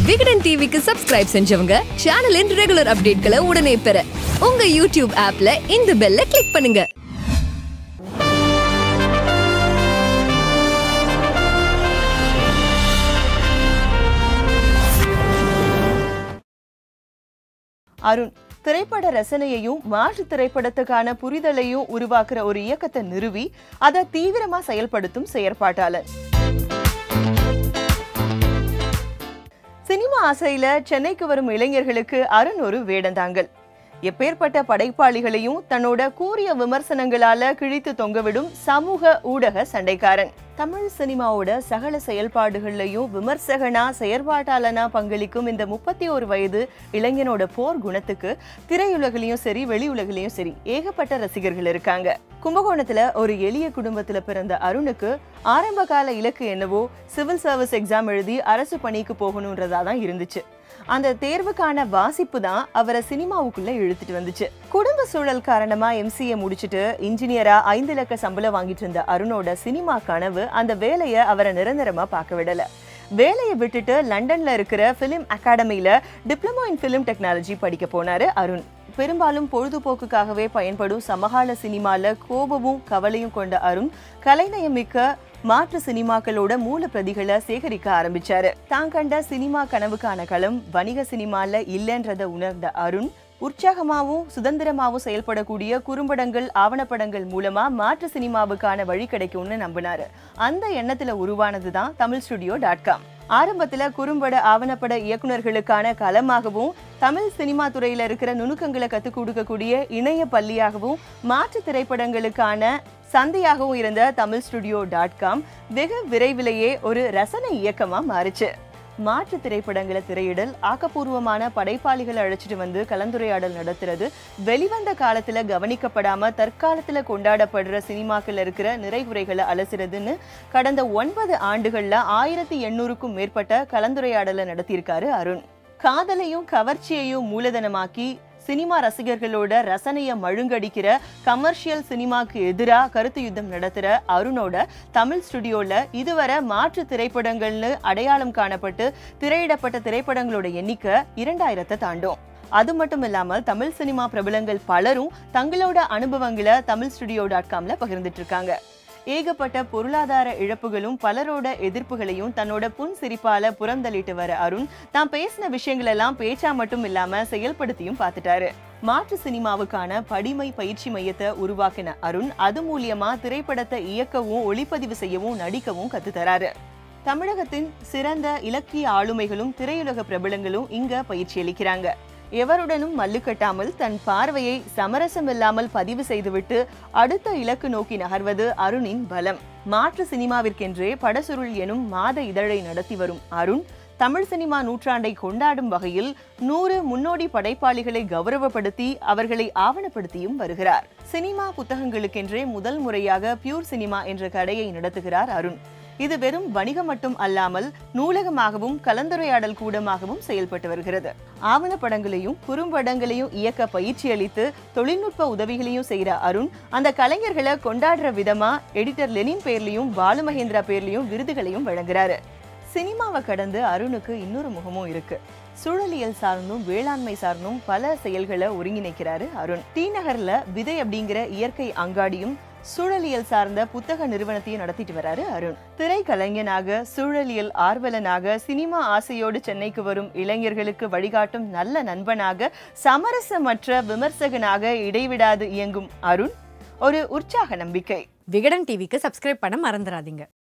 விகடன் டிவிக்கு சப்ஸ்கிரைப் செஞ்சவங்க சேனலின் ரெகுலர் அப்டேட்களை உடனே பெற உங்க யூடியூப் ஆப்ல இந்த பெல்ல கிளிக் பண்ணுங்க அருண் திரைப்பட ரசனையையும் மாற்று திரைப்படத்துக்கான புரிதலையும் உருவாக்குற ஒரு இயக்கத்தை நிறுவி அதை தீவிரமா செயல்படுத்தும் செயற்பாட்டாளர் சினிமா ஆசையில சென்னைக்கு வரும் இளைஞர்களுக்கு அருண் ஒரு வேடந்தாங்கல் எப்பேற்பட்ட படைப்பாளிகளையும் தன்னோட கூரிய விமர்சனங்களால கிழித்து தொங்கவிடும் சமூக ஊடக சண்டைக்காரன் தமிழ் சினிமாவோட சகல செயல்பாடுகள்லையும் விமர்சகனா செயற்பாட்டாளனா பங்களிக்கும் இந்த முப்பத்தி ஒரு வயது இளைஞனோட போர் குணத்துக்கு திரையுலகிலையும் சரி வெளியுலகிலையும் சரி ஏகப்பட்ட ரசிகர்கள் இருக்காங்க கும்பகோணத்துல ஒரு எளிய குடும்பத்துல பிறந்த அருணுக்கு ஆரம்ப கால இலக்கு என்னவோ சிவில் சர்வீஸ் எக்ஸாம் எழுதி அரசு பணிக்கு போகணுன்றதா தான் இருந்துச்சு அந்த தேர்வுக்கான வாசிப்பு தான் அவரை சினிமாவுக்குள்ள இழுத்துட்டு வந்துச்சு குடும்ப சூழல் காரணமா எம்சிஏ முடிச்சுட்டு இன்ஜினியரா ஐந்து லட்ச சம்பளம் வாங்கிட்டு இருந்த அருணோட சினிமா கனவு அந்த வேலையை அவரை நிரந்தரமா பார்க்க விடல வேலையை விட்டுட்டு லண்டன்ல இருக்கிற பிலிம் அகாடமியில டிப்ளமோ இன் பிலிம் டெக்னாலஜி படிக்க போனாரு அருண் பெரும்பாலும் பொழுதுபோக்குக்காகவே பயன்படும் சமகால சினிமால கோபமும் கவலையும் கொண்ட அருண் கலைநயமிக்க மாற்று சினிமாக்களோட மூல பிரதிகளை சேகரிக்க ஆரம்பிச்சாரு தான் கண்ட சினிமா கனவுக்கான களம் வணிக சினிமால இல்லைன்றத உணர்ந்த அருண் உற்சாகமாவும் சுதந்திரமாவும் செயல்படக்கூடிய குறும்படங்கள் ஆவணப்படங்கள் மூலமா மாற்று சினிமாவுக்கான வழி கிடைக்கும்னு நம்பினாரு அந்த எண்ணத்துல உருவானதுதான் தமிழ் ஸ்டுடியோ டாட் காம் ஆரம்பத்துல குறும்பட ஆவணப்பட இயக்குனர்களுக்கான களமாகவும் தமிழ் சினிமா துறையில இருக்கிற நுணுக்கங்களை கத்துக் கொடுக்கக்கூடிய இணைய பள்ளியாகவும் மாற்று திரைப்படங்களுக்கான சந்தையாகவும் இருந்த தமிழ் ஸ்டுடியோ டாட் காம் வெகு விரைவிலேயே ஒரு ரசனை இயக்கமா மாறுச்சு மாற்று திரைப்படங்களை திரையிடல் ஆக்கப்பூர்வமான படைப்பாளிகளை அழைச்சிட்டு வந்து கலந்துரையாடல் நடத்துறது வெளிவந்த காலத்துல கவனிக்கப்படாம தற்காலத்துல கொண்டாடப்படுற சினிமாக்கள் இருக்கிற நிறைகுறைகளை அலசுறதுன்னு கடந்த ஒன்பது ஆண்டுகள்ல ஆயிரத்தி எண்ணூறுக்கும் மேற்பட்ட கலந்துரையாடலை நடத்தியிருக்காரு அருண் காதலையும் கவர்ச்சியையும் மூலதனமாக்கி சினிமா ரசிகர்களோட ரசனைய மழுங்கடிக்கிற கமர்ஷியல் சினிமாக்கு எதிரா கருத்து யுத்தம் நடத்துற அருணோட தமிழ் ஸ்டுடியோல இதுவரை மாற்று திரைப்படங்கள்னு அடையாளம் காணப்பட்டு திரையிடப்பட்ட திரைப்படங்களோட எண்ணிக்கை இரண்டாயிரத்தை தாண்டும் அது மட்டும் இல்லாமல் தமிழ் சினிமா பிரபலங்கள் பலரும் தங்களோட அனுபவங்களை தமிழ் ஸ்டுடியோ டாட் காம்ல பகிர்ந்துட்டு இருக்காங்க ஏகப்பட்ட பொருளாதார இழப்புகளும் பலரோட எதிர்ப்புகளையும் தன்னோட புன் சிரிப்பால புறந்தள்ளிட்டு வர அருண் தான் பேசின விஷயங்கள் எல்லாம் பேச்சா மட்டும் இல்லாம செயல்படுத்தியும் பார்த்துட்டாரு மாற்று சினிமாவுக்கான படிமை பயிற்சி மையத்தை உருவாக்கின அருண் அது மூலியமா திரைப்படத்தை இயக்கவும் ஒளிப்பதிவு செய்யவும் நடிக்கவும் கத்துத்தராரு தமிழகத்தின் சிறந்த இலக்கிய ஆளுமைகளும் திரையுலக பிரபலங்களும் இங்க பயிற்சி அளிக்கிறாங்க எவருடனும் மல்லு கட்டாமல் தன் பார்வையை சமரசம் இல்லாமல் பதிவு செய்துவிட்டு அடுத்த இலக்கு நோக்கி நகர்வது அருணின் பலம் மாற்று சினிமாவிற்கென்றே படசுருள் எனும் மாத இதழை நடத்தி வரும் அருண் தமிழ் சினிமா நூற்றாண்டை கொண்டாடும் வகையில் நூறு முன்னோடி படைப்பாளிகளை கௌரவப்படுத்தி அவர்களை ஆவணப்படுத்தியும் வருகிறார் சினிமா புத்தகங்களுக்கென்றே முதல் முறையாக பியூர் சினிமா என்ற கடையை நடத்துகிறார் அருண் இது வெறும் வணிகம் மட்டும் அல்லாமல் நூலகமாகவும் கலந்துரையாடல் கூடமாகவும் செயல்பட்டு வருகிறது ஆவணப்படங்களையும் குறும்படங்களையும் இயக்க பயிற்சி அளித்து தொழில்நுட்ப உதவிகளையும் செய்யற அருண் அந்த கலைஞர்களை கொண்டாடுற விதமா எடிட்டர் லெனின் பேர்லயும் பாலுமகேந்திரா பேர்லயும் விருதுகளையும் வழங்குறாரு சினிமாவை கடந்து அருணுக்கு இன்னொரு முகமும் இருக்கு சூழலியல் சார்ந்தும் வேளாண்மை சார்ந்தும் பல செயல்களை ஒருங்கிணைக்கிறாரு அருண் டி நகர்ல விதை அப்படிங்கிற இயற்கை அங்காடியும் சூழலியல் சார்ந்த புத்தக நிறுவனத்தையும் நடத்திட்டு வராரு அருண் திரைக்கலைஞனாக சூழலியல் ஆர்வலனாக சினிமா ஆசையோடு சென்னைக்கு வரும் இளைஞர்களுக்கு வழிகாட்டும் நல்ல நண்பனாக சமரசமற்ற விமர்சகனாக இடைவிடாது இயங்கும் அருண் ஒரு உற்சாக நம்பிக்கை விகடன் டிவிக்கு சப்ஸ்கிரைப் பண்ண மறந்துடாதீங்க